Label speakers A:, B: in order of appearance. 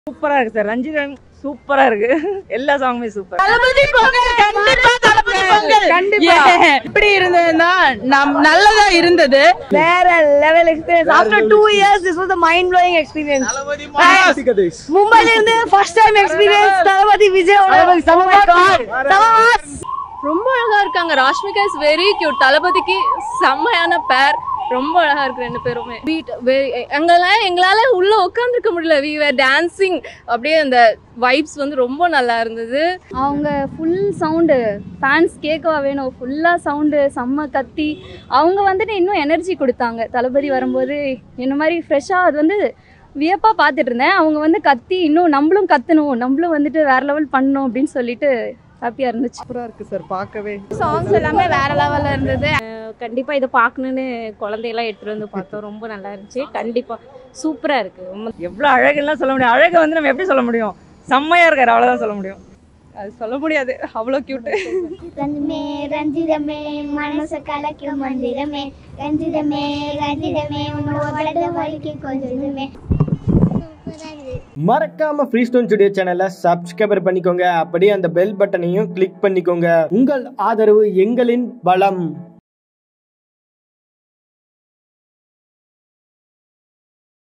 A: சூப்பரா இருக்கு சார் ரஞ்சிதன் சூப்பரா இருக்கு எல்லா சாங்குமே சூப்பர்
B: தளபதி பொங்கல் கண்டிப்பா தளபதி பொங்கல்
C: கண்டிப்பா.
B: Yeah. எப்படி இருந்ததுன்னா நம் நல்லதா இருந்தது
C: வேற level experience after two years this was mind blowing experience மும்பைல இருந்து first time experience Thalapathy Vijay
D: ரொம்ப அழகா இருக்காங்க ராஷ்மிகா இஸ் வெரி கியூட் தளபதிக்கு செம்மையான பேர் ரொம்ப அழகா இருக்கு ரெண்டு பேருமே பீட் எங்களால எங்களால உள்ள உட்காந்துருக்க முடியல வி வேர் டான்சிங் அப்படியே அந்த வைப்ஸ் வந்து ரொம்ப நல்லா இருந்தது
E: அவங்க ஃபுல் சவுண்டு ஃபேன்ஸ் கேட்கவா வேணும் ஃபுல்லாக சவுண்டு செம்ம கத்தி அவங்க வந்துட்டு இன்னும் எனர்ஜி கொடுத்தாங்க தளபதி வரும்போது என்ன மாதிரி ஃப்ரெஷ்ஷாக அது வந்து வியப்பாக பார்த்துட்டு இருந்தேன் அவங்க வந்து கத்தி இன்னும் நம்மளும் கத்தணும் நம்மளும் வந்துட்டு வேற லெவல் பண்ணணும் அப்படின்னு சொல்லிட்டு ஹாப்பியாக இருந்துச்சு
B: சூப்பரா இருக்கு சார் பார்க்கவே
D: சாங்ஸ் எல்லாமே வேற லெவல்ல இருந்தது
F: கண்டிப்பா இதை பார்க்கணுன்னு குழந்தையெல்லாம் எடுத்துட்டு வந்து பார்த்தோம் ரொம்ப நல்லா இருந்துச்சு கண்டிப்பா சூப்பரா இருக்கு ரொம்ப
A: எவ்வளவு அழகுலாம் சொல்ல முடியும் அழகை வந்து நம்ம எப்படி சொல்ல முடியும் செம்மையா இருக்காரு அவ்வளவுதான் சொல்ல முடியும்
B: அது சொல்ல முடியாது அவ்வளோ கியூட்டு
G: ரஞ்சிதமே ரஞ்சிதமே மனச கலக்கும் மந்திரமே ரஞ்சிதமே ரஞ்சிதமே உன்னோட வலிக்கு கொஞ்சமே
H: மறக்காம ஃப்ரீ ஸ்டோன் ஸ்டுடியோ சேனலை சப்ஸ்கிரைபர் பண்ணிக்கோங்க அப்படியே அந்த பெல் பட்டனையும் கிளிக் பண்ணிக்கோங்க உங்கள் ஆதரவு எங்களின் பலம்